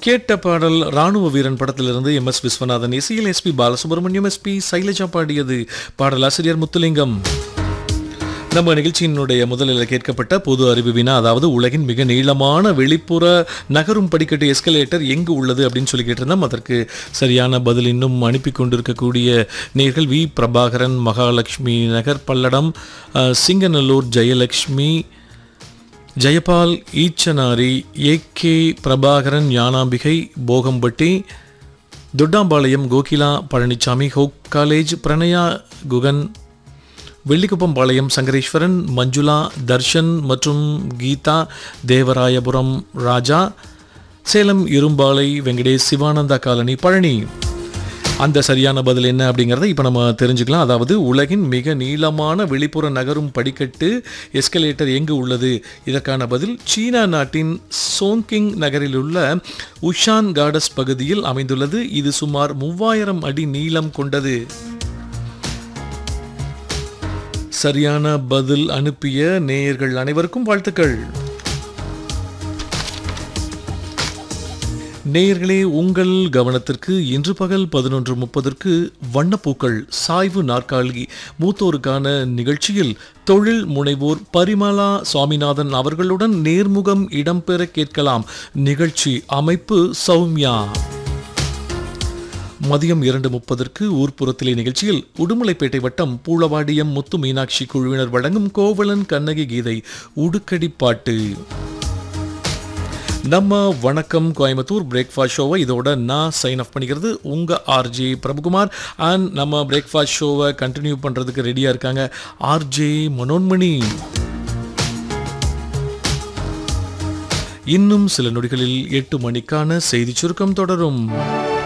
கேட்ட பாடல் ராணுவ வீரன் படத்திலிருந்து எம் எஸ் விஸ்வநாதன் இசையில் எஸ்பி பாலசுப்ரமணியம் எஸ்பி சைலஜா பாடியது பாடலாசிரியர் முத்துலிங்கம் நம்ம நிகழ்ச்சியினுடைய முதலில் கேட்கப்பட்ட பொது அறிவு வினா அதாவது உலகின் மிக நீளமான வெளிப்புற நகரும் படிக்கட்டு எஸ்கலேட்டர் எங்கு உள்ளது அப்படின்னு சொல்லி கேட்டிருந்தோம் அதற்கு சரியான பதில் இன்னும் அனுப்பி கொண்டிருக்கக்கூடிய நேர்கள் வி பிரபாகரன் மகாலட்சுமி நகர் பல்லடம் அஹ், சிங்கநல்லூர் ஜெயலக்ஷ்மி ஜெயபால் ஈச்சனாரி ஏ கே பிரபாகரன் ஞானாம்பிகை போகம்பட்டி தொட்டாம்பாளையம் கோகிலா பழனிசாமி ஹோக் காலேஜ் பிரணயா குகன் வெள்ளிக்குப்பம் பாளையம் சங்கரேஸ்வரன் மஞ்சுளா தர்ஷன் மற்றும் கீதா தேவராயபுரம் ராஜா சேலம் இரும்பாலை வெங்கடேஷ் சிவானந்தா காலனி பழனி அந்த சரியான பதில் என்ன அப்படிங்கிறத இப்போ நம்ம தெரிஞ்சுக்கலாம் அதாவது உலகின் மிக நீளமான வெளிப்புற நகரும் படிக்கட்டு எஸ்கலேட்டர் எங்கு உள்ளது இதற்கான பதில் சீனா நாட்டின் சோங்கிங் நகரில் உள்ள உஷான் கார்டஸ் பகுதியில் அமைந்துள்ளது இது சுமார் மூவாயிரம் அடி நீளம் கொண்டது சரியான பதில் அனுப்பிய நேயர்கள் அனைவருக்கும் வாழ்த்துக்கள் நேயர்களே உங்கள் கவனத்திற்கு இன்று பகல் பதினொன்று முப்பதற்கு வண்ணப்பூக்கள் சாய்வு நாற்காலி மூத்தோருக்கான நிகழ்ச்சியில் தொழில் முனைவோர் பரிமலா சுவாமிநாதன் அவர்களுடன் நேர்முகம் இடம்பெற கேட்கலாம் நிகழ்ச்சி அமைப்பு சௌமியா மதியம் இரண்டு முப்பதற்கு ஊர்ப்புறத்திலே நிகழ்ச்சியில் உடுமலைப்பேட்டை வட்டம் பூளவாடியம் முத்து மீனாட்சி குழுவினர் வழங்கும் கோவலன் கண்ணகி கீதை உடுக்கடி பாட்டு நம்ம வணக்கம் கோயம்புத்தூர் பிரேக்ஃபாஸ்ட் ஷோவை இதோட நான் சைன் ஆஃப் பண்ணிக்கிறது உங்கள் ஆர்ஜே பிரபுகுமார் அண்ட் நம்ம பிரேக்ஃபாஸ்ட் ஷோவை கண்டினியூ பண்ணுறதுக்கு ரெடியாக இருக்காங்க ஆர்ஜே மனோன்மணி இன்னும் சில நொடிகளில் எட்டு மணிக்கான செய்தி சுருக்கம் தொடரும்